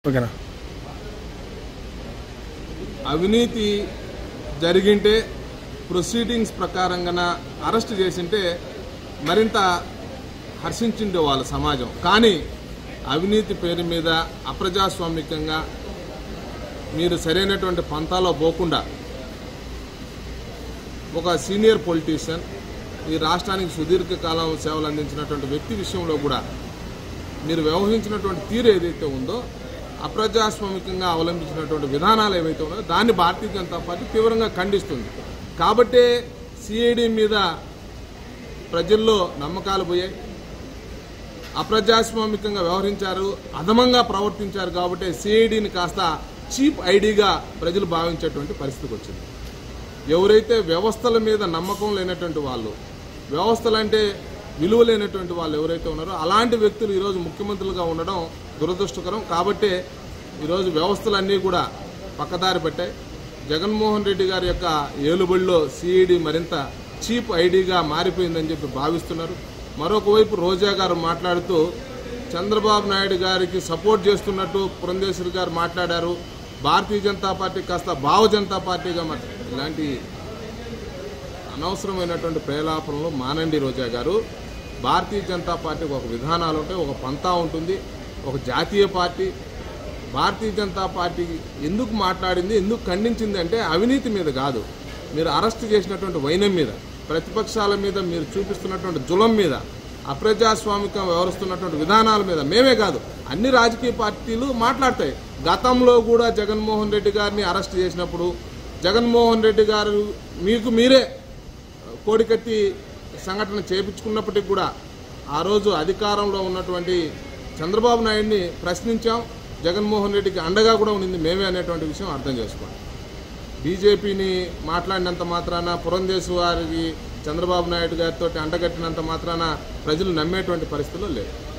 ఓకేనా అవినీతి జరిగింటే ప్రొసీడింగ్స్ ప్రకారంగా అరెస్ట్ చేసింటే మరింత హర్షించిండే వాళ్ళ సమాజం కానీ అవినీతి పేరు మీద అప్రజాస్వామికంగా మీరు సరైనటువంటి పంతాలో పోకుండా ఒక సీనియర్ పొలిటీషియన్ ఈ రాష్ట్రానికి సుదీర్ఘకాలం సేవలు అందించినటువంటి వ్యక్తి విషయంలో కూడా మీరు వ్యవహరించినటువంటి తీరు ఏదైతే ఉందో అప్రజాస్వామికంగా అవలంబించినటువంటి విధానాలు ఏవైతే ఉన్నాయో దాన్ని భారతీయ జనతా పార్టీ తీవ్రంగా ఖండిస్తుంది కాబట్టే సిఐడి మీద ప్రజల్లో నమ్మకాలు పోయాయి అప్రజాస్వామికంగా వ్యవహరించారు అధమంగా ప్రవర్తించారు కాబట్టి సిఐడిని కాస్త చీప్ ఐడిగా ప్రజలు భావించేటువంటి పరిస్థితికి వచ్చింది ఎవరైతే వ్యవస్థల మీద నమ్మకం లేనటువంటి వాళ్ళు వ్యవస్థలంటే విలువ లేనటువంటి వాళ్ళు ఎవరైతే ఉన్నారో అలాంటి వ్యక్తులు ఈరోజు ముఖ్యమంత్రులుగా ఉండడం దురదృష్టకరం కాబట్టే ఈరోజు వ్యవస్థలన్నీ కూడా పక్కదారి పెట్టాయి జగన్మోహన్ రెడ్డి గారి యొక్క ఏలుబడిలో సిఈడి మరింత చీప్ ఐడిగా మారిపోయిందని చెప్పి భావిస్తున్నారు మరొక వైపు రోజా గారు మాట్లాడుతూ చంద్రబాబు నాయుడు గారికి సపోర్ట్ చేస్తున్నట్టు పురంధేశ్వరి గారు మాట్లాడారు భారతీయ జనతా పార్టీ కాస్త భావ జనతా పార్టీగా మాట్లా ఇలాంటి అనవసరమైనటువంటి ప్రేలాపనలు మానండి రోజా గారు భారతీయ జనతా పార్టీకి ఒక విధానాలు ఉంటాయి ఒక పంతా ఉంటుంది ఒక జాతీయ పార్టీ భారతీయ జనతా పార్టీ ఎందుకు మాట్లాడింది ఎందుకు ఖండించింది అంటే అవినీతి మీద కాదు మీరు అరెస్ట్ చేసినటువంటి వైనం మీద ప్రతిపక్షాల మీద మీరు చూపిస్తున్నటువంటి జులం మీద అప్రజాస్వామికం వ్యవహరిస్తున్నటువంటి విధానాల మీద మేమే కాదు అన్ని రాజకీయ పార్టీలు మాట్లాడతాయి గతంలో కూడా జగన్మోహన్ రెడ్డి గారిని అరెస్ట్ చేసినప్పుడు జగన్మోహన్ రెడ్డి గారు మీకు మీరే కోడికత్తి సంఘటన చేపించుకున్నప్పటికీ కూడా ఆ రోజు అధికారంలో ఉన్నటువంటి చంద్రబాబు నాయుడిని ప్రశ్నించాం జగన్మోహన్ రెడ్డికి అండగా కూడా ఉండింది మేమే అనేటువంటి విషయం అర్థం చేసుకోండి బీజేపీని మాట్లాడినంత మాత్రాన పురంధేశ్ వారికి చంద్రబాబు నాయుడు గారితో అంటగట్టినంత మాత్రాన ప్రజలు నమ్మేటువంటి పరిస్థితుల్లో లేవు